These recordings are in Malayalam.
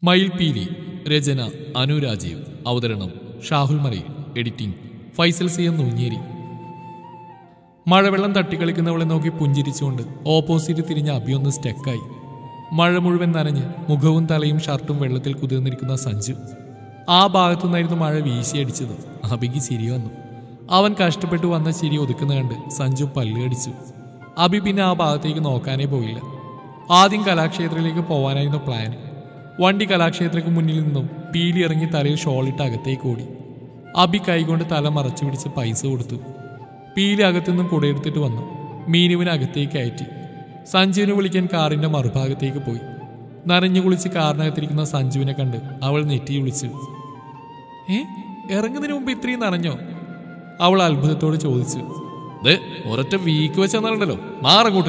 മയിൽപീലി രചന അനുരാജീവ് അവതരണം Shahul Marayil editing Faisal C M Nunjeri മഴവെള്ളം തട്ടിക്കളിക്കുന്നവളെ നോക്കി പുഞ്ചിരിച്ചുകൊണ്ട് ഓപ്പോസിറ്റ് തിരിഞ്ഞ അഭിയൊന്ന് സ്റ്റെക്കായി മഴ മുഴുവൻ നനഞ്ഞ് മുഖവും തലയും ഷർട്ടും വെള്ളത്തിൽ കുതിർന്നിരിക്കുന്ന സഞ്ജു ആ ഭാഗത്തുനിന്നായിരുന്നു മഴ വീശിയടിച്ചത് അബിക്ക് ചിരി വന്നു അവൻ കഷ്ടപ്പെട്ടു വന്ന ചിരി ഒതുക്കുന്ന കണ്ട് സഞ്ജു പല്ലുകടിച്ചു അബി പിന്നെ ആ ഭാഗത്തേക്ക് നോക്കാനേ പോയില്ല ആദ്യം കലാക്ഷേത്രത്തിലേക്ക് പോകാനായിരുന്നു പ്ലാന് വണ്ടി കലാക്ഷേത്രയ്ക്ക് മുന്നിൽ നിന്നും പീലി ഇറങ്ങി തലയിൽ ഷോളിട്ട് അകത്തേക്ക് ഓടി അബി കൈകൊണ്ട് തല മറച്ചു പിടിച്ച് പൈസ കൊടുത്തു പീലി അകത്തുനിന്നും കുടയെടുത്തിട്ട് വന്നു മീനുവിനെ അകത്തേക്ക് കയറ്റി സഞ്ജുവിനെ വിളിക്കാൻ കാറിന്റെ മറുഭാഗത്തേക്ക് പോയി നനഞ്ഞു കുളിച്ച് കാറിനകത്തിരിക്കുന്ന സഞ്ജുവിനെ കണ്ട് അവൾ നെറ്റി വിളിച്ചു ഏ ഇറങ്ങുന്നതിന് മുമ്പ് ഇത്രയും നനഞ്ഞോ അവൾ അത്ഭുതത്തോട് ചോദിച്ചു ദേ ഒരൊറ്റ വീക്ക് വെച്ചെന്നാലുണ്ടല്ലോ മാറങ്ങോട്ട്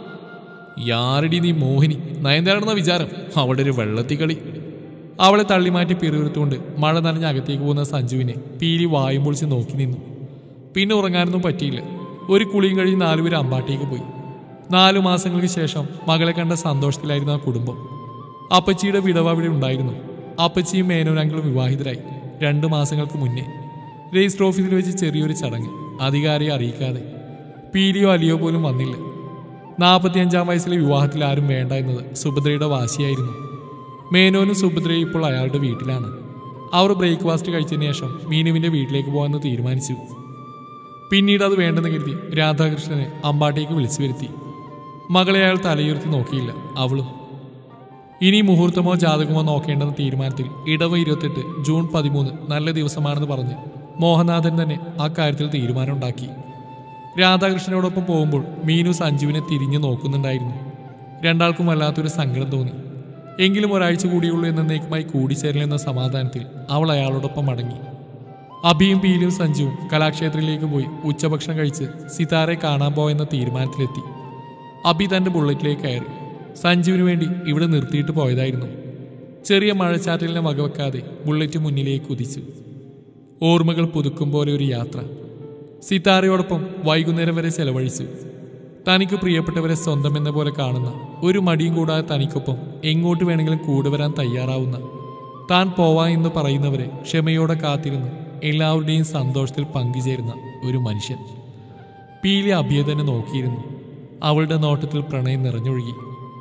യാരടി നീ മോഹിനി നയൻതാരാണെന്ന വിചാരം അവളുടെ ഒരു വെള്ളത്തി കളി അവളെ തള്ളിമാറ്റി പിറുവിറുത്തുകൊണ്ട് മഴ നനഞ്ഞ് അകത്തേക്ക് പോകുന്ന സഞ്ജുവിനെ പീലി വായും പൊളിച്ച് നോക്കി നിന്നു പിന്നെ ഉറങ്ങാനൊന്നും പറ്റിയില്ല ഒരു കുളിയും കഴിഞ്ഞ് നാലുപേര് അമ്പാട്ടേക്ക് പോയി നാലു മാസങ്ങൾക്ക് ശേഷം മകളെ കണ്ട സന്തോഷത്തിലായിരുന്നു ആ കുടുംബം അപ്പച്ചിയുടെ വിടവ് അവിടെ ഉണ്ടായിരുന്നു അപ്പച്ചിയും മേനോനങ്ങളും വിവാഹിതരായി രണ്ടു മാസങ്ങൾക്ക് മുന്നേ രജിസ്റ്റർ ഓഫീസിൽ വെച്ച് ചെറിയൊരു ചടങ്ങ് അധികാരിയെ അറിയിക്കാതെ പീലിയോ അലിയോ പോലും വന്നില്ല നാൽപ്പത്തിയഞ്ചാം വയസ്സിലെ വിവാഹത്തിൽ ആരും വേണ്ട എന്നത് സുഭദ്രയുടെ വാശിയായിരുന്നു മേനോനും സുഭദ്രയും ഇപ്പോൾ അയാളുടെ വീട്ടിലാണ് അവർ ബ്രേക്ക്ഫാസ്റ്റ് കഴിച്ചതിന് ശേഷം മീനുവിന്റെ വീട്ടിലേക്ക് പോകാമെന്ന് തീരുമാനിച്ചു പിന്നീട് അത് വേണ്ടെന്ന് കരുതി രാധാകൃഷ്ണനെ അമ്പാട്ടേക്ക് വിളിച്ചു വരുത്തി മകളെ അയാൾ തലയുയർത്തി നോക്കിയില്ല അവളും ഇനി മുഹൂർത്തമോ ജാതകമോ നോക്കേണ്ടെന്ന തീരുമാനത്തിൽ ഇടവ ഇരുപത്തെട്ട് ജൂൺ പതിമൂന്ന് നല്ല ദിവസമാണെന്ന് പറഞ്ഞ് മോഹനാഥൻ തന്നെ ആ കാര്യത്തിൽ തീരുമാനമുണ്ടാക്കി രാധാകൃഷ്ണനോടൊപ്പം പോകുമ്പോൾ മീനു സഞ്ജുവിനെ തിരിഞ്ഞു നോക്കുന്നുണ്ടായിരുന്നു രണ്ടാൾക്കും വല്ലാത്തൊരു സങ്കടം തോന്നി എങ്കിലും ഒരാഴ്ച കൂടിയുള്ളൂ എന്നേക്കുമായി കൂടിച്ചേരലെന്ന സമാധാനത്തിൽ അവൾ അയാളോടൊപ്പം മടങ്ങി അഭിയും പീലും സഞ്ജുവും കലാക്ഷേത്രത്തിലേക്ക് പോയി ഉച്ചഭക്ഷണം കഴിച്ച് സിതാരെ കാണാൻ പോയെന്ന തീരുമാനത്തിലെത്തി അഭി തന്റെ ബുള്ളറ്റിലേക്ക് കയറി സഞ്ജുവിന് വേണ്ടി ഇവിടെ നിർത്തിയിട്ട് പോയതായിരുന്നു ചെറിയ മഴച്ചാറ്റലിനെ വകവെക്കാതെ ബുള്ളറ്റ് മുന്നിലേക്ക് കുതിച്ചു ഓർമ്മകൾ പുതുക്കും പോലെ ഒരു യാത്ര സിതാരയോടൊപ്പം വൈകുന്നേരം വരെ ചെലവഴിച്ചു തനിക്ക് പ്രിയപ്പെട്ടവരെ സ്വന്തം എന്ന പോലെ കാണുന്ന ഒരു മടിയും കൂടാതെ തനിക്കൊപ്പം എങ്ങോട്ട് വേണമെങ്കിലും കൂടെ വരാൻ തയ്യാറാവുന്ന താൻ പോവാ എന്ന് പറയുന്നവരെ ക്ഷമയോടെ കാത്തിരുന്ന് എല്ലാവരുടെയും സന്തോഷത്തിൽ പങ്കുചേരുന്ന ഒരു മനുഷ്യൻ പീലി അഭിയെ തന്നെ നോക്കിയിരുന്നു അവളുടെ നോട്ടത്തിൽ പ്രണയം നിറഞ്ഞൊഴുകി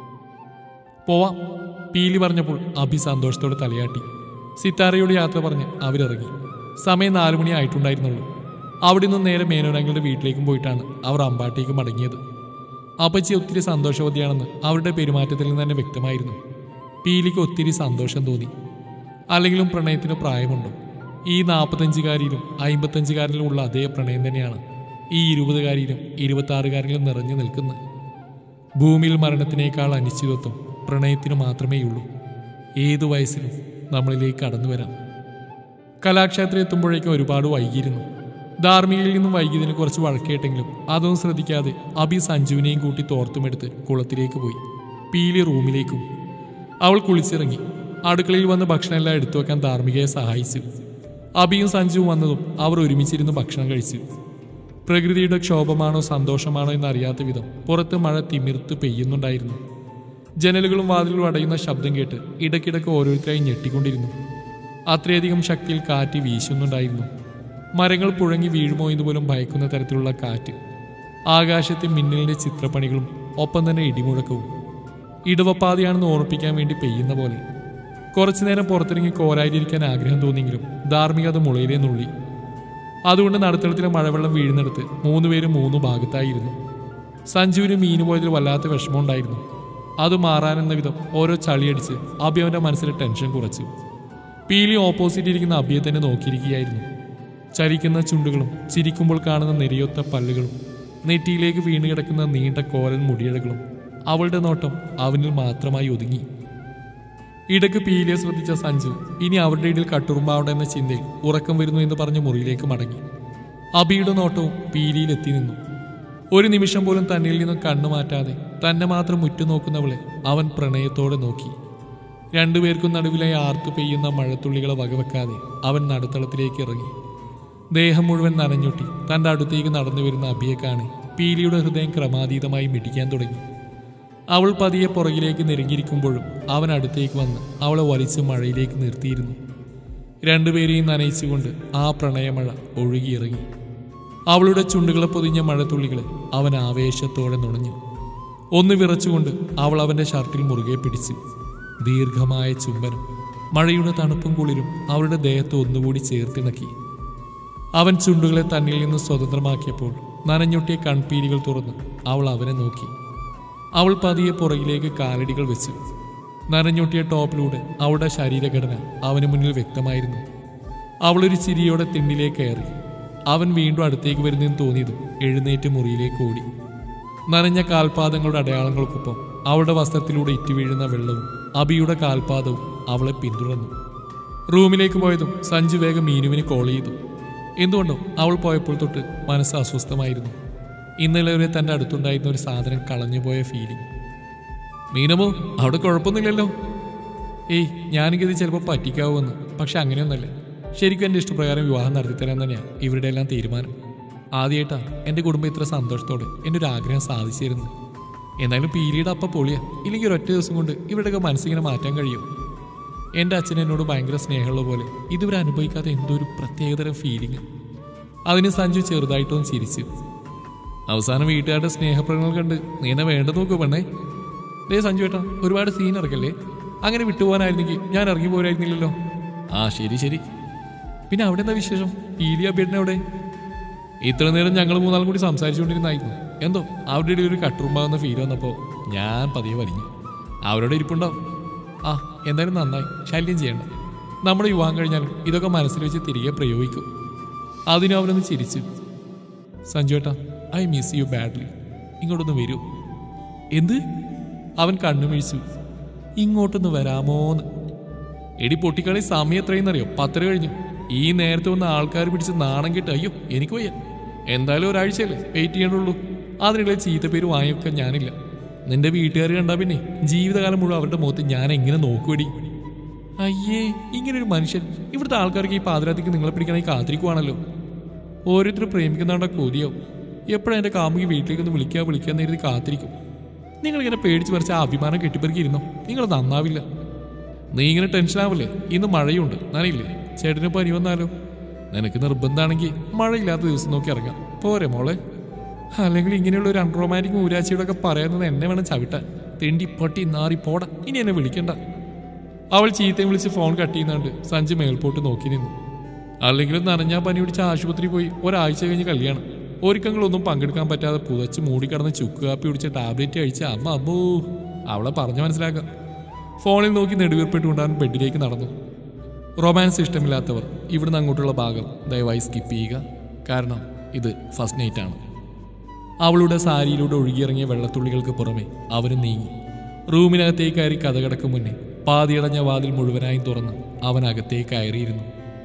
പോവാം പീലി പറഞ്ഞപ്പോൾ അഭി സന്തോഷത്തോടെ തലയാട്ടി സിത്താരയോട് യാത്ര പറഞ്ഞ് അവരിറങ്ങി സമയം നാലു മണി ആയിട്ടുണ്ടായിരുന്നുള്ളൂ അവിടെ നിന്നും നേരെ മേനോനങ്ങളുടെ വീട്ടിലേക്കും പോയിട്ടാണ് അവർ അമ്പാട്ടേക്ക് മടങ്ങിയത് അപ്പച്ചി ഒത്തിരി സന്തോഷവതിയാണെന്ന് അവരുടെ പെരുമാറ്റത്തിൽ നിന്ന് തന്നെ വ്യക്തമായിരുന്നു പീലിക്ക് ഒത്തിരി സന്തോഷം തോന്നി അല്ലെങ്കിലും പ്രണയത്തിന് പ്രായമുണ്ടോ ഈ നാൽപ്പത്തഞ്ചുകാരിയിലും അമ്പത്തഞ്ചുകാരിലും ഉള്ള അതേ പ്രണയം തന്നെയാണ് ഈ ഇരുപതുകാരിയിലും ഇരുപത്താറുകാരിലും നിറഞ്ഞു നിൽക്കുന്നത് ഭൂമിയിൽ മരണത്തിനേക്കാൾ അനിശ്ചിതത്വം പ്രണയത്തിന് മാത്രമേയുള്ളൂ ഏതു വയസ്സിലും നമ്മളിലേക്ക് കടന്നു വരാം കലാക്ഷേത്രം എത്തുമ്പോഴേക്കും ഒരുപാട് വൈകിയിരുന്നു ധാർമ്മികയിൽ നിന്നും വൈകിയതിന് കുറച്ച് വഴക്കേട്ടെങ്കിലും അതൊന്നും ശ്രദ്ധിക്കാതെ അഭി സഞ്ജുവിനെയും കൂട്ടി തോർത്തുമെടുത്ത് കുളത്തിലേക്ക് പോയി പീലി റൂമിലേക്കും അവൾ കുളിച്ചിറങ്ങി അടുക്കളയിൽ വന്ന് ഭക്ഷണമെല്ലാം എടുത്തു വെക്കാൻ ധാർമ്മികയെ സഹായിച്ചു അഭിയും സഞ്ജുവും വന്നതും അവർ ഒരുമിച്ചിരുന്ന് ഭക്ഷണം കഴിച്ചു പ്രകൃതിയുടെ ക്ഷോഭമാണോ സന്തോഷമാണോ എന്നറിയാത്ത വിധം പുറത്ത് മഴ തിമിർത്ത് പെയ്യുന്നുണ്ടായിരുന്നു ജനലുകളും വാതിലും അടയുന്ന ശബ്ദം കേട്ട് ഇടയ്ക്കിടയ്ക്ക് ഓരോരുത്തരായി ഞെട്ടിക്കൊണ്ടിരുന്നു അത്രയധികം ശക്തിയിൽ കാറ്റ് വീശുന്നുണ്ടായിരുന്നു മരങ്ങൾ പുഴങ്ങി വീഴുമോ എന്ന് പോലും ഭയക്കുന്ന തരത്തിലുള്ള കാറ്റ് ആകാശത്തെ മിന്നലിന്റെ ചിത്രപ്പണികളും ഒപ്പം തന്നെ ഇടിമുഴക്കവും ഇടവപ്പാതയാണെന്ന് ഓർമ്മിപ്പിക്കാൻ വേണ്ടി പെയ്യുന്ന പോലെ കുറച്ചു നേരം പുറത്തിറങ്ങി കോരായിരിക്കാൻ ആഗ്രഹം തോന്നിയെങ്കിലും ധാർമ്മികത മുളയിലേ നുള്ളി അതുകൊണ്ട് നടുത്തളത്തിലെ മഴവെള്ളം വീഴുന്നിടത്ത് മൂന്നുപേരും മൂന്ന് ഭാഗത്തായിരുന്നു സഞ്ജുവിന് മീന് പോയതിൽ വല്ലാത്ത വിഷമമുണ്ടായിരുന്നു അത് മാറാനെന്ന വിധം ഓരോ ചളിയടിച്ച് അഭി അവന്റെ മനസ്സിലെ ടെൻഷൻ കുറച്ചു പീലി ഓപ്പോസിറ്റ് ഇരിക്കുന്ന അഭിയെ തന്നെ നോക്കിയിരിക്കുകയായിരുന്നു ചലിക്കുന്ന ചുണ്ടുകളും ചിരിക്കുമ്പോൾ കാണുന്ന നെരിയൊത്ത പല്ലുകളും നെറ്റിയിലേക്ക് വീണ് കിടക്കുന്ന നീണ്ട കോരൻ മുടിയഴകളും അവളുടെ നോട്ടം അവനിൽ മാത്രമായി ഒതുങ്ങി ഇടയ്ക്ക് പീലിയെ ശ്രദ്ധിച്ച സഞ്ജു ഇനി അവരുടെ ഇടയിൽ കട്ടുറുമ്പാവട്ടെ എന്ന ചിന്തയിൽ ഉറക്കം വരുന്നു എന്ന് പറഞ്ഞ് മുറിയിലേക്ക് മടങ്ങി അബിയുടെ നോട്ടവും പീലിയിൽ എത്തി നിന്നു ഒരു നിമിഷം പോലും തന്നിൽ നിന്നും കണ്ണു മാറ്റാതെ തന്നെ മാത്രം ഉറ്റുനോക്കുന്നവളെ അവൻ പ്രണയത്തോടെ നോക്കി രണ്ടുപേർക്കും നടുവിലായി ആർത്തു പെയ്യുന്ന മഴത്തുള്ളികളെ വകവെക്കാതെ അവൻ നടുത്തളത്തിലേക്ക് ഇറങ്ങി ദേഹം മുഴുവൻ നനഞ്ഞൊട്ടി തന്റെ അടുത്തേക്ക് നടന്നു വരുന്ന അഭിയെ കാണി പീലിയുടെ ഹൃദയം ക്രമാതീതമായി മിടിക്കാൻ തുടങ്ങി അവൾ പതിയെ പുറകിലേക്ക് നെരുങ്ങിയിരിക്കുമ്പോഴും അവൻ അടുത്തേക്ക് വന്ന് അവളെ വലിച്ച് മഴയിലേക്ക് നിർത്തിയിരുന്നു രണ്ടുപേരെയും നനയിച്ചുകൊണ്ട് ആ പ്രണയമഴ ഒഴുകിയിറങ്ങി അവളുടെ ചുണ്ടുകളെ പൊതിഞ്ഞ മഴത്തുള്ളികളെ അവൻ ആവേശത്തോടെ നുണഞ്ഞു ഒന്ന് വിറച്ചുകൊണ്ട് അവൾ അവന്റെ ഷർട്ടിൽ മുറുകെ പിടിച്ചു ദീർഘമായ ചുംബനം മഴയുടെ തണുപ്പും കുളിരും അവളുടെ ദേഹത്ത് ഒന്നുകൂടി ചേർത്തിണക്കി അവൻ ചുണ്ടുകളെ തന്നിൽ നിന്ന് സ്വതന്ത്രമാക്കിയപ്പോൾ നനഞ്ഞൊട്ടിയ കൺപീലികൾ തുറന്ന് അവൾ അവനെ നോക്കി അവൾ പതിയെ പുറകിലേക്ക് കാലടികൾ വെച്ചു നനഞ്ഞൊട്ടിയ ടോപ്പിലൂടെ അവളുടെ ശരീരഘടന അവന് മുന്നിൽ വ്യക്തമായിരുന്നു അവളൊരു ചിരിയോടെ തിണ്ണിലേക്ക് കയറി അവൻ വീണ്ടും അടുത്തേക്ക് വരുന്നെന്ന് തോന്നിയതും എഴുന്നേറ്റ് മുറിയിലേക്ക് ഓടി നനഞ്ഞ കാൽപാദങ്ങളുടെ അടയാളങ്ങൾക്കൊപ്പം അവളുടെ വസ്ത്രത്തിലൂടെ ഇറ്റുവീഴുന്ന വെള്ളവും അബിയുടെ കാൽപാദവും അവളെ പിന്തുടർന്നു റൂമിലേക്ക് പോയതും സഞ്ജു വേഗം മീനുവിന് കോൾ ചെയ്തു എന്തുകൊണ്ടോ അവൾ പോയപ്പോൾ തൊട്ട് മനസ്സ് അസ്വസ്ഥമായിരുന്നു ഇന്നലെ വരെ തൻ്റെ അടുത്തുണ്ടായിരുന്ന ഒരു സാധനം കളഞ്ഞുപോയ ഫീലിംഗ് മീനമോ അവിടെ കുഴപ്പമൊന്നുമില്ലല്ലോ ഏയ് ഞാനിത് ചിലപ്പോൾ പറ്റിക്കാവുമെന്ന് പക്ഷെ അങ്ങനെയൊന്നല്ല ശരിക്കും എൻ്റെ ഇഷ്ടപ്രകാരം വിവാഹം നടത്തിത്തരാൻ തന്നെയാണ് ഇവരുടെ എല്ലാം തീരുമാനം ആദ്യമായിട്ടാ എൻ്റെ കുടുംബം ഇത്ര സന്തോഷത്തോടെ എൻ്റെ ഒരു ആഗ്രഹം സാധിച്ചിരുന്നു എന്നാലും പീരീഡ് അപ്പം പൊളിയാ ഇല്ലെങ്കിൽ ഒരൊറ്റ ദിവസം കൊണ്ട് ഇവരുടെയൊക്കെ മനസ്സിങ്ങനെ മാറ്റാൻ കഴിയും എൻ്റെ അച്ഛൻ എന്നോട് ഭയങ്കര സ്നേഹമുള്ള പോലെ ഇതുവരെ അനുഭവിക്കാത്ത എന്തോ ഒരു പ്രത്യേകതരം ഫീലിംഗ് അതിന് സഞ്ജു ചെറുതായിട്ടൊന്ന് ചിരിച്ചു അവസാനം വീട്ടുകാരുടെ സ്നേഹപ്രകടനങ്ങൾ കണ്ട് നീ എന്നെ വേണ്ട നോക്കൂ പെണ്ണേ ദേ സഞ്ജു ഏട്ടാ ഒരുപാട് സീൻ ഇറക്കല്ലേ അങ്ങനെ വിട്ടുപോകാനായിരുന്നെങ്കിൽ ഞാൻ ഇറങ്ങി പോരായിരുന്നില്ലല്ലോ ആ ശരി ശരി പിന്നെ അവിടെ എന്താ വിശേഷം ഈലിയ ബേട്ടനെ അവിടെ ഇത്ര നേരം ഞങ്ങൾ മൂന്നാളും കൂടി സംസാരിച്ചുകൊണ്ടിരുന്നായിരുന്നു എന്തോ അവരുടെ ഇടയിൽ ഒരു കട്ടുറുമ്പാകുന്ന ഫീൽ വന്നപ്പോൾ ഞാൻ പതിയെ വലിഞ്ഞു അവരോട് ഇരിപ്പുണ്ടാവും ആ എന്തായാലും നന്നായി ശല്യം ചെയ്യണ്ട നമ്മുടെ വിവാഹം കഴിഞ്ഞാലും ഇതൊക്കെ മനസ്സിൽ വെച്ച് തിരികെ പ്രയോഗിക്കും അതിന് അവനൊന്ന് ചിരിച്ചു സഞ്ജു ഏട്ടാ ഐ മിസ് യു ബാഡ്ലി ഇങ്ങോട്ടൊന്ന് വരൂ എന്ത് അവൻ കണ്ണുമിഴിച്ചു ഇങ്ങോട്ടൊന്ന് വരാമോന്ന് എടി പൊട്ടിക്കളി സമയം എത്രയെന്നറിയോ പത്തര കഴിഞ്ഞു ഈ നേരത്തെ വന്ന ആൾക്കാർ പിടിച്ച് നാണം കിട്ട അയ്യോ എനിക്ക് വയ്യ എന്തായാലും ഒരാഴ്ചയല്ലേ വെയിറ്റ് ചെയ്യണ്ടുള്ളൂ അതിനിടയിൽ ചീത്ത പേര് വാങ്ങിവെക്കാൻ ഞാനില്ല നിന്റെ വീട്ടുകാർ കണ്ടാ പിന്നെ ജീവിതകാലം മുഴുവൻ അവരുടെ മുഖത്ത് ഞാൻ എങ്ങനെ നോക്കുവടി അയ്യേ ഇങ്ങനൊരു മനുഷ്യൻ ഇവിടുത്തെ ആൾക്കാർക്ക് ഈ പാതിരാതിക്ക് നിങ്ങളെ പിടിക്കാനായി കാത്തിരിക്കുവാണല്ലോ ഓരോരുത്തർ പ്രേമിക്കുന്നവരുടെ കൊതിയാവും എപ്പോഴും എൻ്റെ കാമുകി വീട്ടിലേക്കൊന്ന് വിളിക്കുക വിളിക്കുക നേരത്തെ കാത്തിരിക്കും നിങ്ങളിങ്ങനെ പേടിച്ച് പറിച്ച ആ അഭിമാനം കെട്ടിപ്പെറുക്കി ഇരുന്നോ നിങ്ങൾ നന്നാവില്ല നീ ഇങ്ങനെ ടെൻഷൻ ആവില്ലേ ഇന്ന് മഴയുണ്ട് നനയില്ലേ ചേട്ടന് പനി വന്നാലോ നിനക്ക് നിർബന്ധമാണെങ്കിൽ മഴയില്ലാത്ത ദിവസം നോക്കി ഇറങ്ങാം പോരെ മോളെ അല്ലെങ്കിൽ ഇങ്ങനെയുള്ള ഒരു അൺറൊമാൻറ്റിക് മൂരാച്ചിയോടൊക്കെ പറയുന്നത് എന്നെ വേണം ചവിട്ടാൻ തെണ്ടി പൊട്ടി നാറി പോട ഇനി എന്നെ വിളിക്കണ്ട അവൾ ചീത്തയും വിളിച്ച് ഫോൺ കട്ട് ചെയ്യുന്നുണ്ട് സഞ്ജു മേൽപോട്ട് നോക്കി നിന്നു അല്ലെങ്കിലും നനഞ്ഞാ പനി പിടിച്ച് ആശുപത്രി പോയി ഒരാഴ്ച കഴിഞ്ഞ് കല്യാണം ഒരുക്കങ്ങളൊന്നും പങ്കെടുക്കാൻ പറ്റാതെ പുതച്ച് മൂടിക്കിടന്ന് ചുക്ക് കാപ്പി പിടിച്ച ടാബ്ലറ്റ് കഴിച്ച് അമ്മ അമ്മോ അവളെ പറഞ്ഞു മനസ്സിലാക്കാം ഫോണിൽ നോക്കി നെടുവീർപ്പെട്ടുകൊണ്ട് അവൻ ബെഡിലേക്ക് നടന്നു റൊമാൻസ് ഇഷ്ടമില്ലാത്തവർ ഇവിടുന്ന് അങ്ങോട്ടുള്ള ഭാഗം ദയവായി സ്കിപ്പ് ചെയ്യുക കാരണം ഇത് ഫസ്റ്റ് നൈറ്റ് ആണ് അവളുടെ സാരിയിലൂടെ ഒഴുകിയിറങ്ങിയ വെള്ളത്തുള്ളികൾക്ക് പുറമെ അവനും നീങ്ങി റൂമിനകത്തേക്ക് കയറി കഥകടക്ക് മുന്നേ പാതിയടഞ്ഞ വാതിൽ മുഴുവനായും തുറന്ന് അവൻ അകത്തേക്ക് കയറിയിരുന്നു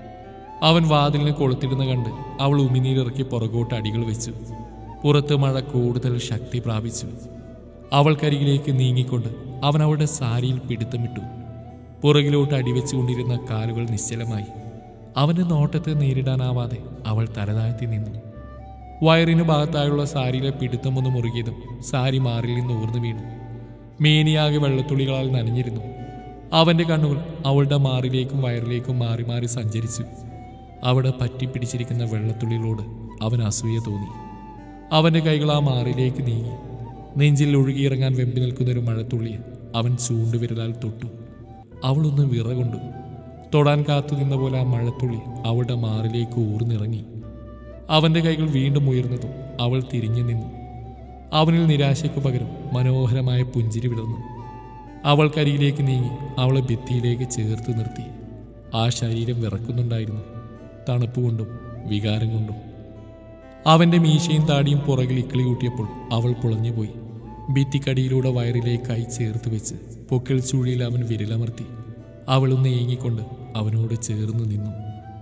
അവൻ വാതിലിന് കൊളുത്തിടുന്ന കണ്ട് അവൾ ഉമിനീരിറക്കി പുറകോട്ട് അടികൾ വെച്ചു പുറത്ത് മഴ കൂടുതൽ ശക്തി പ്രാപിച്ചു അവൾക്കരികിലേക്ക് നീങ്ങിക്കൊണ്ട് അവൻ അവളുടെ സാരിയിൽ പിടുത്തമിട്ടു പുറകിലോട്ട് അടിവെച്ചുകൊണ്ടിരുന്ന കാലുകൾ നിശ്ചലമായി അവന്റെ നോട്ടത്തെ നേരിടാനാവാതെ അവൾ തലതാഴ്ത്തി നിന്നു വയറിന് ഭാഗത്തായുള്ള സാരിയിലെ പിടുത്തമൊന്ന് മുറുകിയതും സാരി മാറിൽ നിന്ന് ഊർന്നു വീണു മേനിയാകെ വെള്ളത്തുള്ളികളാൽ നനഞ്ഞിരുന്നു അവന്റെ കണ്ണുകൾ അവളുടെ മാറിലേക്കും വയറിലേക്കും മാറി മാറി സഞ്ചരിച്ചു അവിടെ പറ്റിപ്പിടിച്ചിരിക്കുന്ന വെള്ളത്തുള്ളികളോട് അവൻ അസൂയ തോന്നി അവന്റെ കൈകൾ ആ മാറിലേക്ക് നീങ്ങി നെഞ്ചിൽ ഒഴുകിയിറങ്ങാൻ വെമ്പി നിൽക്കുന്ന ഒരു മഴത്തുള്ളിയെ അവൻ ചൂണ്ടുവിരലാൽ തൊട്ടു അവളൊന്ന് വിറകൊണ്ടു തൊടാൻ കാത്തു നിന്ന പോലെ ആ മഴത്തുള്ളി അവളുടെ മാറിലേക്ക് ഊർന്നിറങ്ങി അവന്റെ കൈകൾ വീണ്ടും ഉയർന്നതും അവൾ തിരിഞ്ഞു നിന്നു അവനിൽ നിരാശയ്ക്ക് പകരം മനോഹരമായ പുഞ്ചിരി വിടർന്നു അവൾക്കരിയിലേക്ക് നീങ്ങി അവളെ ഭിത്തിയിലേക്ക് ചേർത്ത് നിർത്തി ആ ശരീരം വിറക്കുന്നുണ്ടായിരുന്നു തണുപ്പ് കൊണ്ടും വികാരം കൊണ്ടും അവന്റെ മീശയും താടിയും പുറകിൽ ഇക്കിളി കൂട്ടിയപ്പോൾ അവൾ പുളഞ്ഞുപോയി ഭിത്തിക്കടിയിലൂടെ വയറിലേക്കായി ചേർത്ത് വെച്ച് പൊക്കിൾ ചുഴിയിൽ അവൻ വിരലമർത്തി അവളൊന്ന് ഏങ്ങിക്കൊണ്ട് അവനോട് ചേർന്ന് നിന്നു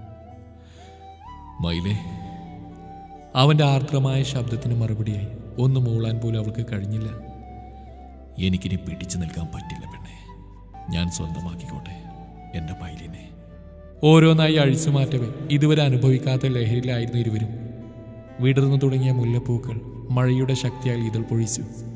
മൈലേ അവന്റെ ആർദ്രമായ ശബ്ദത്തിന് മറുപടിയായി ഒന്ന് മൂളാൻ പോലും അവൾക്ക് കഴിഞ്ഞില്ല എനിക്കിനി പിടിച്ചു നിൽക്കാൻ പറ്റില്ല പെണ്ണെ ഞാൻ സ്വന്തമാക്കിക്കോട്ടെ എൻ്റെ മൈലിനെ ഓരോന്നായി അഴിച്ചു മാറ്റവേ ഇതുവരെ അനുഭവിക്കാത്ത ലഹരിയിലായിരുന്നു ഇരുവരും വിടർന്നു തുടങ്ങിയ മുല്ലപ്പൂക്കൾ മഴയുടെ ശക്തിയാൽ ഇതൾ പൊഴിച്ചു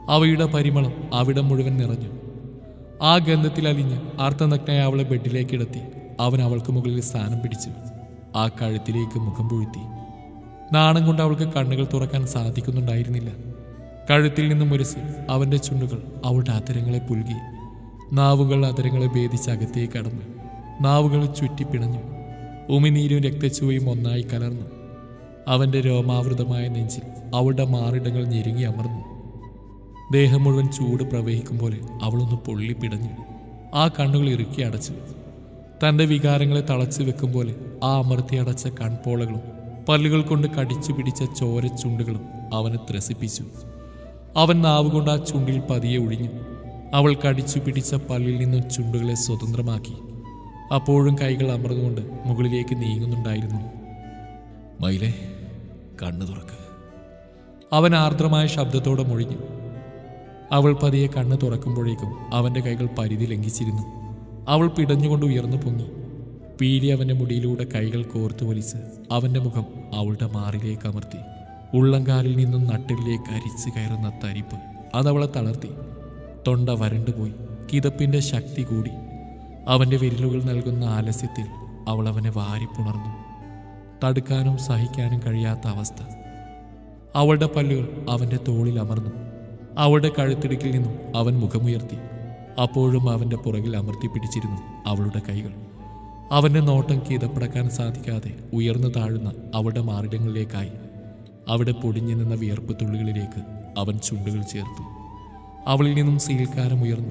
അവയുടെ പരിമളം അവിടം മുഴുവൻ നിറഞ്ഞു ആ ഗന്ധത്തിൽ അലിഞ്ഞ് അർത്ഥനഗ്നയായ അവളെ ബെഡിലേക്ക് കിടത്തി അവൻ അവൾക്ക് മുകളിൽ സ്ഥാനം പിടിച്ചു ആ കഴുത്തിലേക്ക് മുഖം പൂഴ്ത്തി നാണം കൊണ്ട് അവൾക്ക് കണ്ണുകൾ തുറക്കാൻ സാധിക്കുന്നുണ്ടായിരുന്നില്ല കഴുത്തിൽ നിന്നും മുരസി അവന്റെ ചുണ്ടുകൾ അവളുടെ അതരങ്ങളെ പുൽകി നാവുകൾ അതരങ്ങളെ ഭേദിച്ച് അകത്തേക്ക് കടന്നു നാവുകൾ ചുറ്റിപ്പിണഞ്ഞു ഉമിനീരും രക്തച്ചുവയും ഒന്നായി കലർന്നു അവന്റെ രോമാവൃതമായ നെഞ്ചിൽ അവളുടെ മാറിടങ്ങൾ ഞെരുങ്ങി അമർന്നു ദേഹം മുഴുവൻ ചൂട് പ്രവഹിക്കും പോലെ അവളൊന്ന് പൊള്ളിപ്പിടഞ്ഞു ആ കണ്ണുകൾ ഇറുക്കി അടച്ചു തന്റെ വികാരങ്ങളെ തളച്ചു വെക്കും പോലെ ആ അമർത്തി അടച്ച കൺപോളകളും പല്ലുകൾ കൊണ്ട് കടിച്ചു പിടിച്ച ചോര ചുണ്ടുകളും അവനെ ത്രസിപ്പിച്ചു അവൻ നാവുകൊണ്ട് ആ ചുണ്ടിൽ പതിയെ ഒഴിഞ്ഞു അവൾ കടിച്ചു പിടിച്ച പല്ലിൽ നിന്നും ചുണ്ടുകളെ സ്വതന്ത്രമാക്കി അപ്പോഴും കൈകൾ അമർന്നുകൊണ്ട് മുകളിലേക്ക് നീങ്ങുന്നുണ്ടായിരുന്നു മയിലെ കണ്ണു തുറക്ക് അവൻ ആർദ്രമായ ശബ്ദത്തോടെ മൊഴിഞ്ഞു അവൾ പതിയെ കണ്ണ് തുറക്കുമ്പോഴേക്കും അവന്റെ കൈകൾ പരിധി ലംഘിച്ചിരുന്നു അവൾ പിടഞ്ഞുകൊണ്ട് ഉയർന്നു പൊങ്ങി പീലി അവന്റെ മുടിയിലൂടെ കൈകൾ കോർത്തു വലിച്ച് അവന്റെ മുഖം അവളുടെ മാറിലേക്ക് അമർത്തി ഉള്ളംകാലിൽ നിന്നും നട്ടിലേക്ക് അരിച്ചു കയറുന്ന തരിപ്പ് അതവളെ തളർത്തി തൊണ്ട വരണ്ടുപോയി കിതപ്പിന്റെ ശക്തി കൂടി അവന്റെ വിരലുകൾ നൽകുന്ന ആലസ്യത്തിൽ അവൾ അവനെ വാരിപ്പുണർന്നു തടുക്കാനും സഹിക്കാനും കഴിയാത്ത അവസ്ഥ അവളുടെ പല്ലുകൾ അവന്റെ തോളിൽ അമർന്നു അവളുടെ കഴുത്തിടുക്കിൽ നിന്നും അവൻ മുഖമുയർത്തി അപ്പോഴും അവന്റെ പുറകിൽ അമർത്തി പിടിച്ചിരുന്നു അവളുടെ കൈകൾ അവന്റെ നോട്ടം കീതപ്പടക്കാൻ സാധിക്കാതെ ഉയർന്നു താഴുന്ന അവളുടെ മാറിടങ്ങളിലേക്കായി അവിടെ പൊടിഞ്ഞു നിന്ന വിയർപ്പ് തുള്ളികളിലേക്ക് അവൻ ചുണ്ടുകൾ ചേർത്തു അവളിൽ നിന്നും സീൽക്കാരം ഉയർന്നു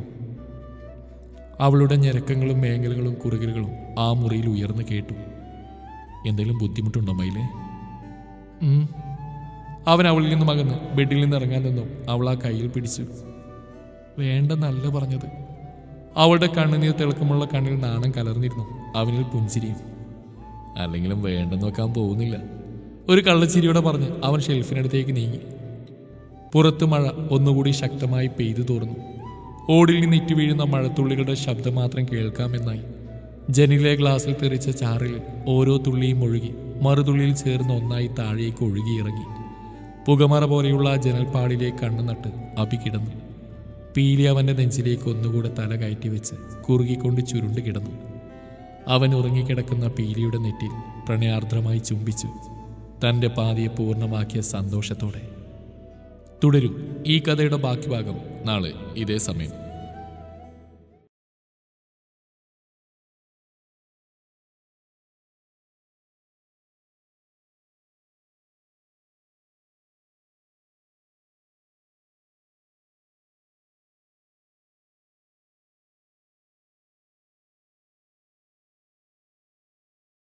അവളുടെ ഞരക്കങ്ങളും മേങ്ങലുകളും കുറുകലുകളും ആ മുറിയിൽ ഉയർന്നു കേട്ടു എന്തെങ്കിലും ബുദ്ധിമുട്ടുണ്ടോ മയിലേ ഉം. അവൻ അവളിൽ നിന്നും അകന്ന് ബെഡിൽ നിന്ന് ഇറങ്ങാൻ നിന്നും അവൾ ആ കയ്യിൽ പിടിച്ചു വേണ്ടെന്നല്ല പറഞ്ഞത് അവളുടെ കണ്ണുനീർ തിളക്കമുള്ള കണ്ണിൽ നാണം കലർന്നിരുന്നു അവനിൽ പുഞ്ചിരിയും അല്ലെങ്കിലും വേണ്ടെന്ന് വെക്കാൻ പോകുന്നില്ല ഒരു കള്ളച്ചിരിയോടെ പറഞ്ഞ് അവൻ ഷെൽഫിനടുത്തേക്ക് നീങ്ങി പുറത്ത് മഴ ഒന്നുകൂടി ശക്തമായി പെയ്തു തോർന്നു ഓടിൽ നിന്ന് ഇറ്റു വീഴുന്ന മഴത്തുള്ളികളുടെ ശബ്ദം മാത്രം കേൾക്കാമെന്നായി ജനിലെ ഗ്ലാസ്സിൽ തെറിച്ച ചാറിൽ ഓരോ തുള്ളിയും ഒഴുകി മറുതുള്ളിയിൽ ചേർന്ന് ഒന്നായി താഴേക്ക് ഒഴുകിയിറങ്ങി പുകമറ പോലെയുള്ള ആ ജനൽപ്പാടിലേക്ക് കണ്ണു നട്ട് അഭി കിടന്നു പീലി അവന്റെ നെഞ്ചിലേക്ക് ഒന്നുകൂടെ തല കയറ്റി വെച്ച് കുറുകിക്കൊണ്ട് ചുരുണ്ട് കിടന്നു അവൻ ഉറങ്ങിക്കിടക്കുന്ന പീലിയുടെ നെറ്റിൽ പ്രണയാർദ്രമായി ചുംബിച്ചു തന്റെ പാതിയെ പൂർണ്ണമാക്കിയ സന്തോഷത്തോടെ തുടരും ഈ കഥയുടെ ബാക്കി ഭാഗം നാളെ ഇതേ സമയം